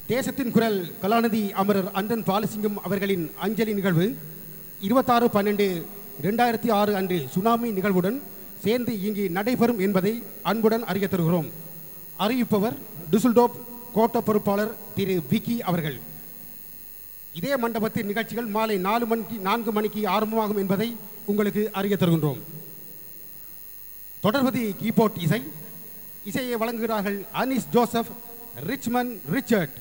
தேசத்தின் குரல் கலாநிதி அமரர் அண்டன் பாலசிங்கம் அவர்களின் அஞ்சலி நிகழ்வு இருபத்தாறு பன்னெண்டு ரெண்டாயிரத்தி ஆறு அன்று சுனாமி நிகழ்வுடன் சேர்ந்து இங்கு நடைபெறும் என்பதை அன்புடன் அறிய தருகிறோம் அறிவிப்பவர் டுசுல்டோப் கோட்ட பொறுப்பாளர் திரு விக்கி அவர்கள் இதே மண்டபத்தின் நிகழ்ச்சிகள் மாலை நாலு மணிக்கு நான்கு மணிக்கு ஆரம்பமாகும் என்பதை உங்களுக்கு அறிய தருகின்றோம் தொடர்வது கீபோர்ட் இசை இசையை வழங்குகிறார்கள் Anis Joseph Richman Richard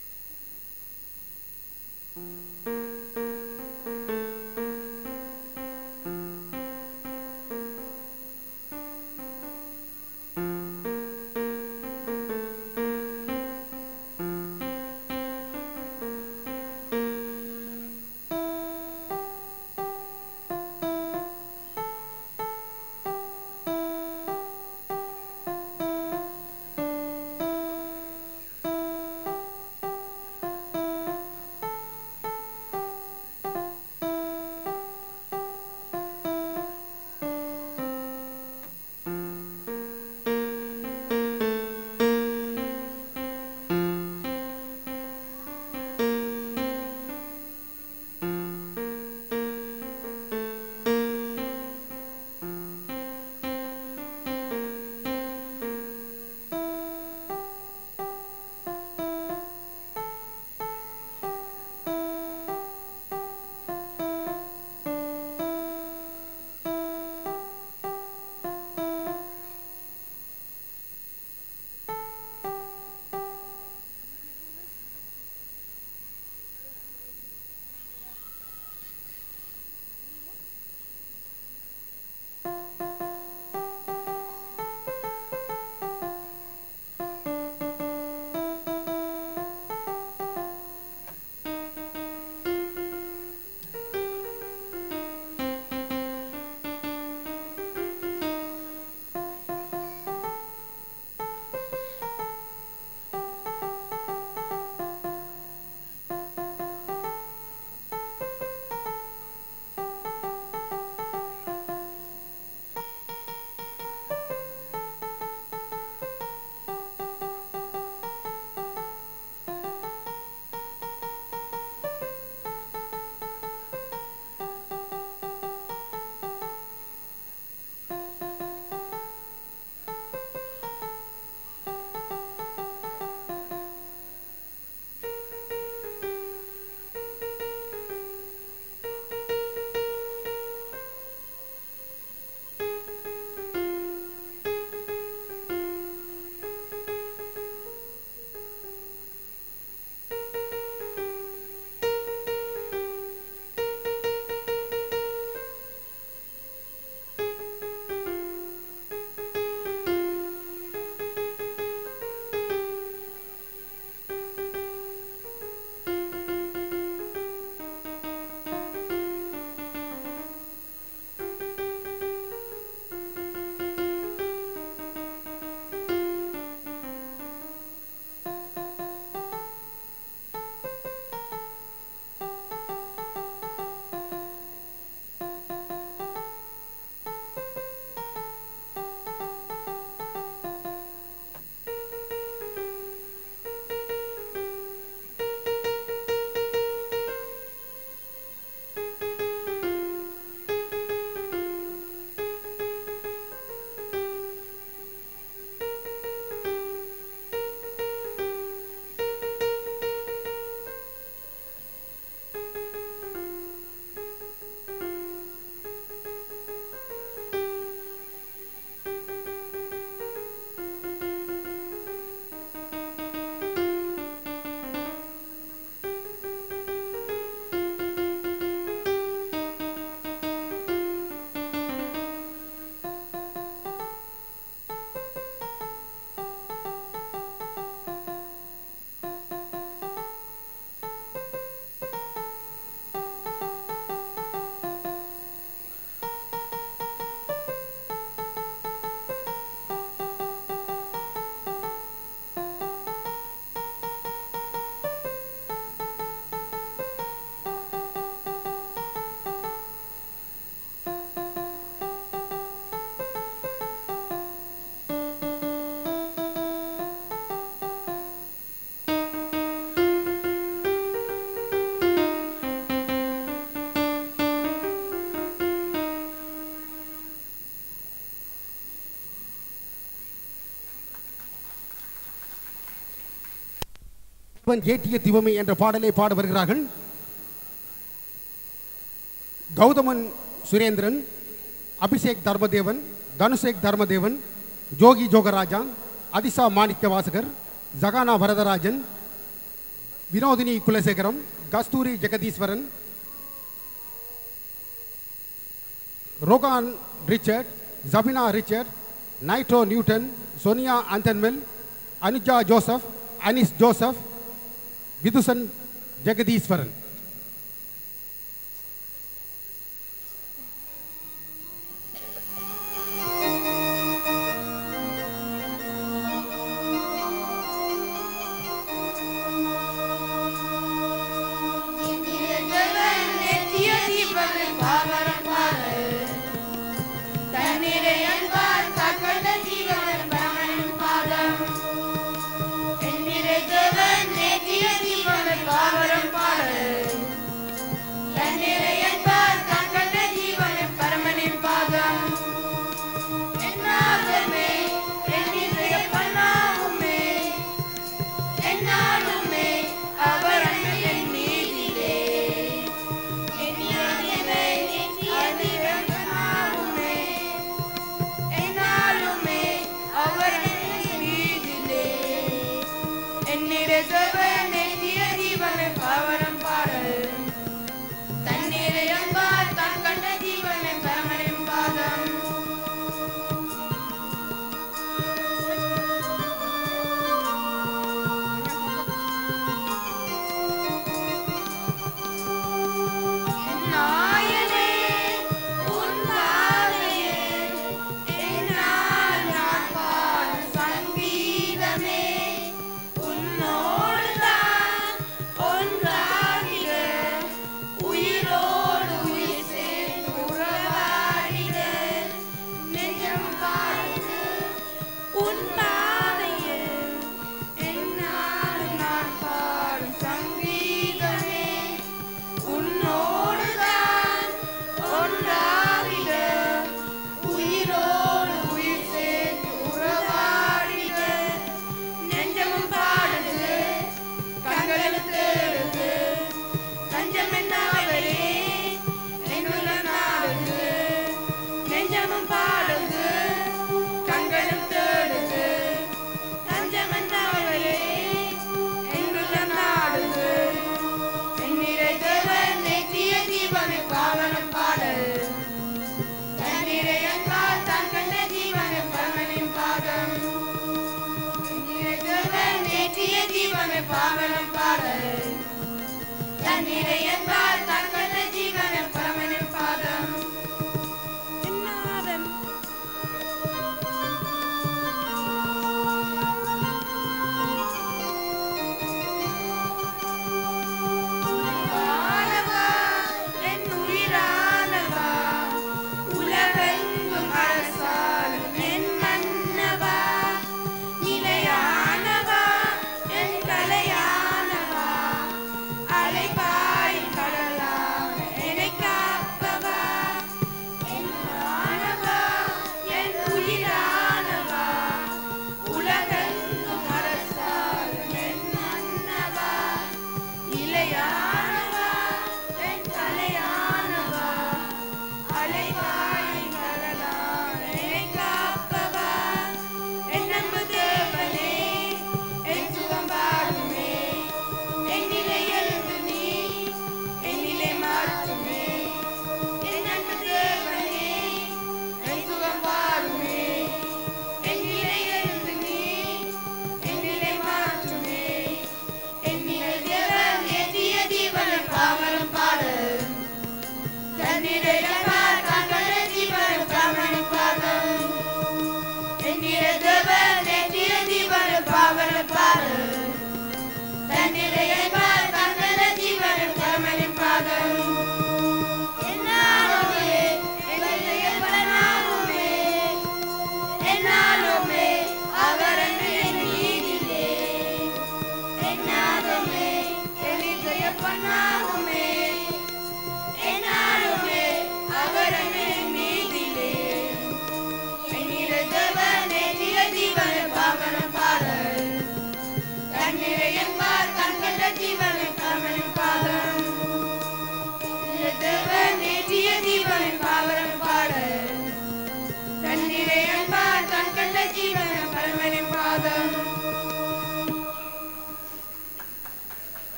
Thank Ayyappan ஏற்றிய திவமை என்ற பாடலை பாட வருகிறார்கள் கௌதமன் சுரேந்திரன் அபிஷேக் தர்மதேவன் தனுஷேக் தர்மதேவன் ஜோகி ஜோகராஜா அதிசா மாணிக்க வாசகர் ஜகானா வரதராஜன் வினோதினி குலசேகரம் கஸ்தூரி ஜெகதீஸ்வரன் ரோகான் ரிச்சர்ட் ஜபினா ரிச்சர்ட் நைட்ரோ நியூட்டன் சோனியா ஆந்தன்மெல் அனுஜா ஜோசப் அனிஸ் ஜோசப் விதுசன் ஜெகதீஸ்வரன் என்னாலுமே அவர் அன்பு என் மீதிலே என்னாலுமே அதிரங்கனாலுமே என்னாலுமே அவர் அன்பு மீதிலே என்னிரதவன் நெத்திய ஜீவனை பாவனம் பாடல் தண்ணீரை அன்பால் தான் கண்ட ஜீவனை பரமனின் பாதம் நாயனே உன் பாதையே என்னால் நான் பாடும் சங்கீதமே உன்னோடுதான் ஒன்றாகிட உயிரோடு உயிர் சேர்ந்து உறவாடிட நெஞ்சம் பாடுது உன் பாதையே என்னால் நான் பாடும் சங்கீதமே உன்னோடுதான் ஒன்றாகிட உயிரோடு உயிர் சேர்ந்து உறவாடிட நெஞ்சமும் பாடுது கண்களும் தேடுது நஞ்சம் என்னாவரே என்னுள்ள நாடுது நெஞ்சமும் பாடுது கண்களும் தேடுது நஞ்சம் என்னாவரே என்னுள்ள நாடுது என்னிறை தேவன் நெற்றிய ஜீவனை பாவனம் பாடல் தன்னிறை அன்பால் தான் கண்ட ஜீவனை பரமனின் பாதம் என்னிறை தேவன் நெற்றிய ஜீவனை பாவனம் பாடல் தன்னிறை அன்பால் தான் கண்ட ஜீவனை பரமனின் பாதம் என்னாதன் வாழவா, என் உயிரானவா, உலகெங்கும் அரசாளும் என் மன்னவா, நிலையானவா, என் கலையானவா, அலைபாயும் கடலானவா,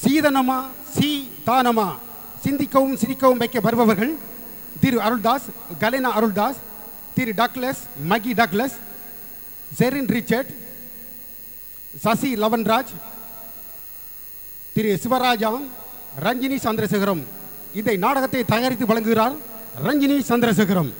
சீதனமா சி தானமா சிந்திக்கவும் சிரிக்கவும் வைக்க வருபவர்கள் Thiru Arulthas Kalena Arulthas Thiru Douglas Mahi Douglas Jerin Richard Sasi Lavanraj Thiru Sivaraja Ranjini Chandrasekaram இந்த நாடகத்தை தயாரித்து வழங்குகிறார் ரஞ்சினி சந்திரசேகரம்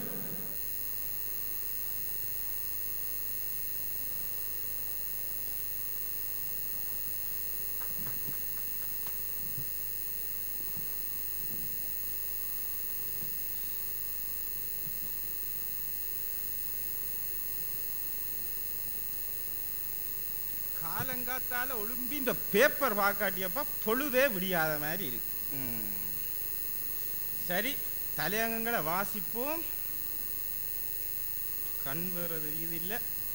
காலங்காத்தால ஒழும்பி இந்த பேப்பர் வாக்காட்டியப்ப பொழுதே விடியாத மாதிரி இருக்கு ம். சரி தலையங்கங்களை வாசிப்போம் கண் வேற தெரியுது இல்ல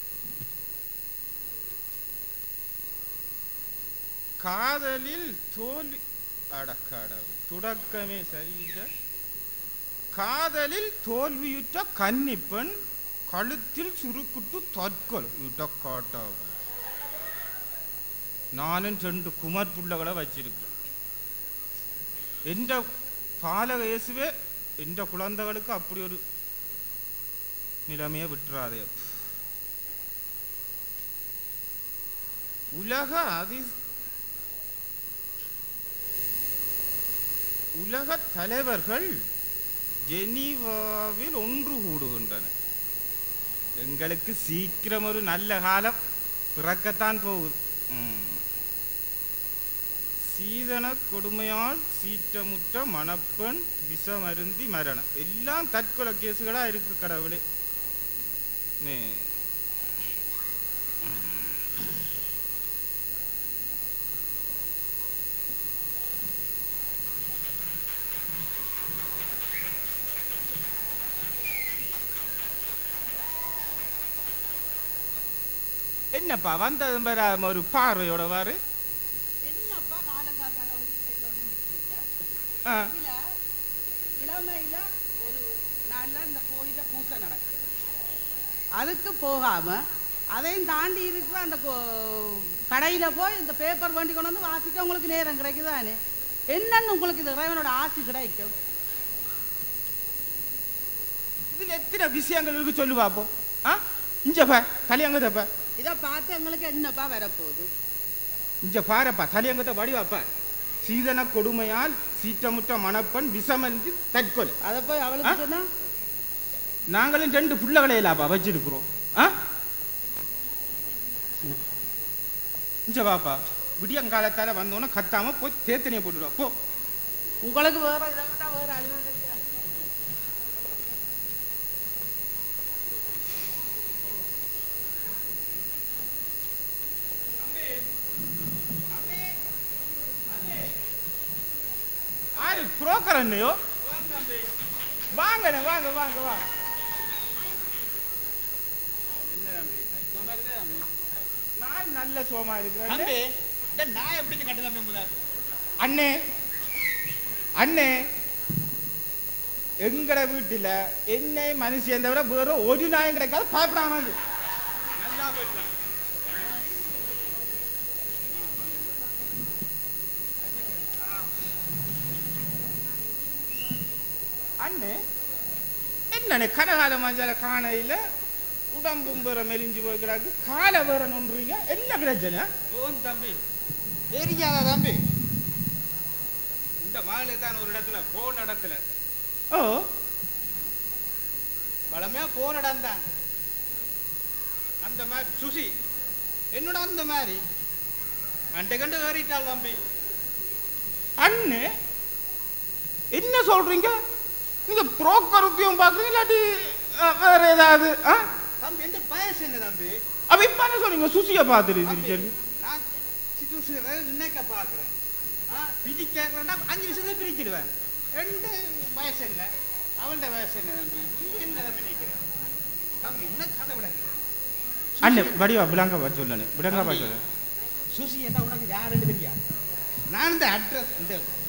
காதலில் தோல்வி அடக்கடவு தொடக்கமே சரியில்லை காதலில் தோல்வியுற்ற கன்னிப்பெண் கழுத்தில் சுருக்குட்டு தற்கொலை இடக்காட்டாவு நானும் ரெண்டு குமார் புள்ளகளை வச்சிருக்கிறேன் எந்த பாலக இயேசுவே எந்த குழந்தைகளுக்கு அப்படி ஒரு நிலைமையை விட்டுறாதே உலக அதி உலக தலைவர்கள் ஜெனீவாவில் ஒன்று கூடுகின்றனர் எங்களுக்கு சீக்கிரம் ஒரு நல்ல காலம் பிறக்கத்தான் போகுது ம். சீதன கொடுமையால் சீற்றமுற்ற மணப்பெண் விஷமருந்தி மரணம் எல்லாம் தற்கொலை கேஸுகளா இருக்கு கடவுளே நே. என்னப்பா வந்ததும் பெறாம ஒரு பார்வையோட வாரு என்னப்பா காலங்காத்தால வந்து கையோட நிக்கிறீங்க? ஆ, இதுல இளமையில ஒரு நாள்ல இந்த கோயில பூசை நடக்கும் அதுக்கு போகாம அதையும் தாண்டி இருக்கிற அந்த கோ- கடையில போய் இந்த பேப்பர் வண்டி கொண்டு வந்து வாசிக்க உங்களுக்கு நேரம் கிடைக்குதானே என்னன்னு உங்களுக்கு இது இறைவனோட ஆசி கிடைக்கும் இதுல எத்தனை விஷயங்கள் இருக்கு சொல்லு பாப்போம் ஆ இஞ்ச பா தலையங்கத்தப்பா இதை பார்த்து எங்களுக்கு என்னப்பா வரப்போகுது இஞ்ச பாரப்பா தலையங்கத்தை வடிவாப்பா சீதன கொடுமையால் சீற்றமுற்ற மணப்பெண் விஷமந்து தற்கொலை அதை போய் அவளுக்கு ஆ? சொன்னா நாங்களும் ரெண்டு புள்ளகளை இல்லாப்பா வச்சிருக்கிறோம் ஆ இஞ்ச பாப்பா விடியங்காலத்தால வந்தோன்னே கத்தாம போய் தேத்தனியை போட்டுடுவா போ உங்களுக்கு வேற இதை விட்டா வேற அழிவு கிடையாது ஆறு புரோக்கர் அண்ணையோ வாங்கண்ணே வாங்க வாங்க வாங்க நான் நல்ல சோமா இருக்கிறேன் தம்பி இந்த நாயை பிடிச்சு கட்டு தம்பி முதல் அண்ணே அண்ணே எங்கட வீட்டுல என்னை மனுஷன் தவிர வேற ஒரு நாயும் கிடைக்காது பயப்படாம இரு. நல்லா போயிட்டு அண்ணே என்னண்ணே கனகால மஞ்சள காணையில உடம்பும் வேற மெலிஞ்சு போய் கிடக்கு காலை வேற நொன்றீங்க என்ன பிரச்சனை ஓன் தம்பி தெரியாதா தம்பி இந்த மகளே தான் ஒரு இடத்துல போன இடத்துல ஓ வளமையா போன இடம் தான் அந்த மாதிரி சுசி என்னோட அந்த மாதிரி அண்டை கண்டு ஏறிட்டாள் தம்பி அண்ணே என்ன சொல்றீங்க நீங்க புரோக்கர் உத்தியோகம் பாக்குறீங்க இல்லாட்டி அஹ், வேற ஏதாவது ஆ? தம்பி எந்த வயசு என்ன தம்பி அப்ப இப்ப என்ன சொல்றீங்க சுசிய பாத்துட்டு தம்பி, சொல்லி நான் சிட்டுசுகளை நினைக்க பார்க்குறேன் ஆ பிடிக்கிறேன்னா அஞ்சு நிமிஷத்துல பிரிச்சிடுவேன் ரெண்டு வயசு என்ன அவள்கிட்ட வயசு என்ன தம்பி நீ என்ன தம்பி நினைக்கிறேன் தம்பி உனக்கு கதை விளக்கிறேன் அண்ணே வடிவா விளங்க பா சொல்லணே விளங்க பா தம்பி. சொல்ல சுசி என்ன உனக்கு யாருன்னு தெரியாது நான் இந்த அட்ரஸ் இந்த